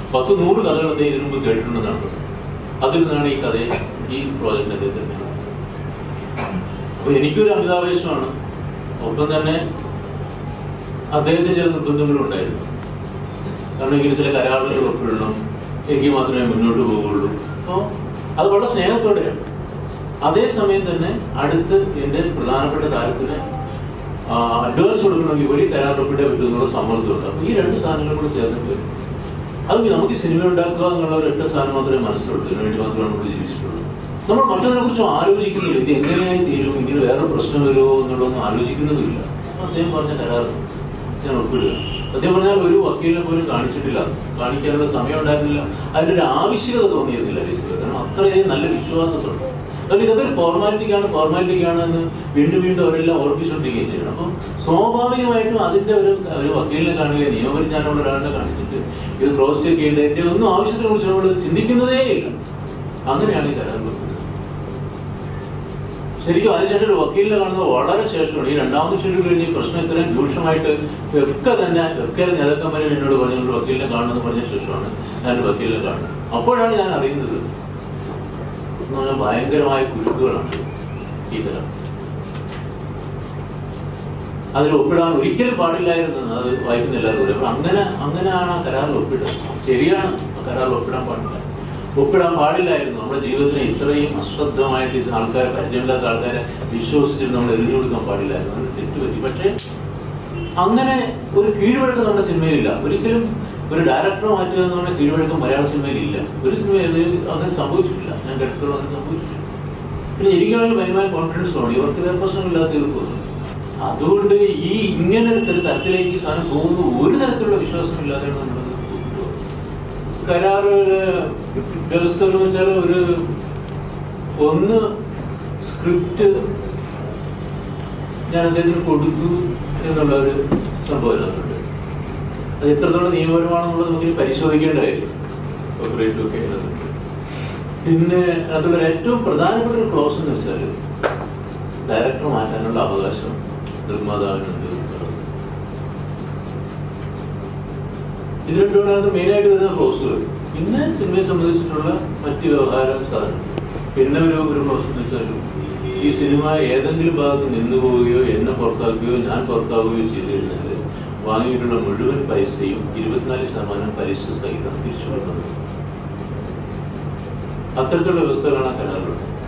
പത്ത് നൂറ് കഥകൾ അദ്ദേഹം ഇതിനു മുമ്പ് കേട്ടിട്ടുണ്ടെന്നാണ് പറഞ്ഞത്. അതിൽ നിന്നാണ് ഈ കഥയെ ഈ പ്രോജക്റ്റ് അദ്ദേഹത്തിന് അപ്പൊ എനിക്കൊരു അമിതാവേശമാണ് ഒപ്പം തന്നെ അദ്ദേഹത്തിന് ചില നിർബന്ധങ്ങളും ഉണ്ടായിരുന്നു കാരണം ഇങ്ങനെ ചില കരാറുകൾ ഒപ്പിടണം എങ്കിൽ മാത്രമേ മുന്നോട്ട് പോവുകയുള്ളൂ അപ്പോൾ അത് വളരെ സ്നേഹത്തോടെയാണ് അതേസമയം തന്നെ അടുത്ത് എൻ്റെ പ്രധാനപ്പെട്ട താരത്തിന് അഡ്വാൻസ് കൊടുക്കണമെങ്കിൽ ഒരു കരാർ ഒപ്പിട്ടേ പറ്റൂ എന്നുള്ള സമ്മർദ്ദമുണ്ട് അപ്പോൾ ഈ രണ്ട് സാധനങ്ങളും കൂടെ ചേർന്നിട്ട് അത് നമുക്ക് സിനിമ ഉണ്ടാക്കുക എന്നുള്ള ഒരു ഒറ്റ സാധനം മാത്രമേ മനസ്സിലുള്ളൂ ഇതിനു വേണ്ടി മാത്രമേ നമ്മൾ ജീവിച്ചിട്ടുള്ളൂ നമ്മൾ മറ്റൊന്നിനെ കുറിച്ചും ആലോചിക്കുന്നില്ല ഇത് എങ്ങനെയായി തീരും ഇങ്ങനെ വേറെ പ്രശ്നം വരുമോ എന്നുള്ളതൊന്നും ആലോചിക്കുന്നതുമില്ല അപ്പൊ അദ്ദേഹം പറഞ്ഞ കരാർ ഞാൻ ഒപ്പിടുക സത്യം പറഞ്ഞാൽ ഒരു വക്കീലിനെ പോലും കാണിച്ചിട്ടില്ല കാണിക്കാനുള്ള സമയം ഉണ്ടായിരുന്നില്ല അതിന്റെ ഒരു ആവശ്യകത തോന്നിയിരുന്നില്ല ബേസിക്കലി കാരണം അത്രയധികം നല്ല വിശ്വാസത്തുണ്ട് അതുകൊണ്ട് ഇതൊരു ഫോർമാലിറ്റിക്കാണ് ഫോർമാലിറ്റിക്കാണ് എന്ന് വീണ്ടും വീണ്ടും അവരെല്ലാം ഓർപ്പിച്ചുകൊണ്ടിരിക്കുകയും ചെയ്യണം അപ്പം സ്വാഭാവികമായിട്ടും അതിന്റെ ഒരു ഒരു വക്കീലിനെ കാണുക നിയമപരിജ്ഞാനമുള്ള ഒരാളിനെ കാണിച്ചിട്ട് ഇത് ക്രോസ് ചെക്ക് ചെയ്യേണ്ടതിന്റെ ഒന്നും ആവശ്യത്തിനെ കുറിച്ച് നമ്മൾ ചിന്തിക്കുന്നതേ ഇല്ല അങ്ങനെയാണ് ഈ കരാർ വെക്കുന്നത് ശരിക്കും അതിനുശേഷം ഒരു വക്കീലിനെ കാണുന്നത് വളരെ ശേഷമാണ് ഈ രണ്ടാമത് ഷെഡ്യൂൾ കഴിഞ്ഞ് ഈ പ്രശ്നം ഇത്രയും രൂക്ഷമായിട്ട് ഫെഫ്ക തന്നെ ഫെഫ്കയുടെ നേതാക്കന്മാരെ എന്നോട് പറഞ്ഞു ഒരു വക്കീലിനെ കാണുമെന്ന് പറഞ്ഞ ശേഷമാണ് ഞാൻ ഒരു വക്കീലിനെ കാണുന്നത് അപ്പോഴാണ് ഞാൻ അറിയുന്നത് എന്ന് പറഞ്ഞാൽ ഭയങ്കരമായ കുരുക്കുകളാണ് ഈ തരം അതിൽ ഒപ്പിടാൻ ഒരിക്കലും പാടില്ലായിരുന്നു അത് വായിക്കുന്ന എല്ലാവരും പറയും. അപ്പോൾ അങ്ങനെ അങ്ങനെയാണ് ആ കരാറിൽ ഒപ്പിട്ടത് ശരിയാണ് ആ കരാറിൽ ഒപ്പിടാൻ പാടില്ല ഒപ്പിടാൻ പാടില്ലായിരുന്നു നമ്മുടെ ജീവിതത്തിനെ ഇത്രയും അശ്രദ്ധമായിട്ട് ഇത് ആൾക്കാരെ പരിചയമില്ലാത്ത ആൾക്കാരെ വിശ്വസിച്ചിട്ട് നമ്മൾ എറിഞ്ഞു കൊടുക്കാൻ പാടില്ലായിരുന്നു അത് തെറ്റുപറ്റി പക്ഷേ അങ്ങനെ ഒരു കീഴ്വഴക്കം നമ്മുടെ സിനിമയിലില്ല ഒരിക്കലും ഒരു ഡയറക്ടറെ മാറ്റുക എന്ന് പറഞ്ഞ കീഴ്വഴക്കം മലയാള സിനിമയിൽ ഇല്ല ഒരു സിനിമയിൽ ഇത് അങ്ങനെ സംഭവിച്ചിട്ടില്ല ഞാൻ കേട്ടിട്ടുള്ള അങ്ങനെ സംഭവിച്ചിട്ടില്ല പിന്നെ എനിക്കാണെങ്കിൽ ഭയങ്കരമായ കോൺഫിഡൻസ് തോന്നി ഇവർക്ക് വേറെ പ്രശ്നമില്ലാത്ത തീർക്കുന്നു അതുകൊണ്ട് ഈ ഇങ്ങനെ ഒരു തരത്തിലേക്ക് ഈ സാധനം പോകുന്നത് ഒരു തരത്തിലുള്ള വിശ്വാസമില്ലാതെയാണ് നമ്മളത് കൊണ്ടുപോകുന്നത്. കരാറ് വ്യവസ്ഥ എന്ന് വെച്ചാൽ ഒരു ഒന്ന് സ്ക്രിപ്റ്റ് ഞാൻ അദ്ദേഹത്തിന് കൊടുത്തു എന്നുള്ള ഒരു സംഭവം അതിനകത്തുണ്ട് അത് എത്രത്തോളം നിയമപരമാണെന്നുള്ളത് നമുക്ക് പരിശോധിക്കേണ്ട കാര്യം കോപ്പറേറ്റും ഒക്കെ അതിനകത്തുണ്ട്. പിന്നെ അതിലുള്ള ഏറ്റവും പ്രധാനപ്പെട്ട ഒരു ക്ലോസ് എന്ന് വെച്ചാൽ ഡയറക്ടർ മാറ്റാനുള്ള അവകാശം നിർമ്മാതാവിനുണ്ട് എന്നുള്ളത്. ഇത് രണ്ടുമാണ് മെയിനായിട്ട് വരുന്ന ക്ലോസുകൾ പിന്നെ സിനിമയെ സംബന്ധിച്ചിട്ടുള്ള മറ്റ് വ്യവഹാരം സാധനം പിന്നെ ഒരു ഒരു ക്ലോസ് എന്ന് വെച്ചാൽ ഈ സിനിമ ഏതെങ്കിലും ഭാഗത്ത് നിന്നു പോവുകയോ എന്നെ പുറത്താക്കുകയോ ഞാൻ പുറത്താവുകയോ ചെയ്തു കഴിഞ്ഞാൽ വാങ്ങിയിട്ടുള്ള മുഴുവൻ പൈസയും ഇരുപത്തിനാല് ശതമാനം പലിശ സഹിതം തിരിച്ചു കൊടുക്കുന്നത് അത്തരത്തിലുള്ള വ്യവസ്ഥകളാണ് ആ കരാറുള്ളത്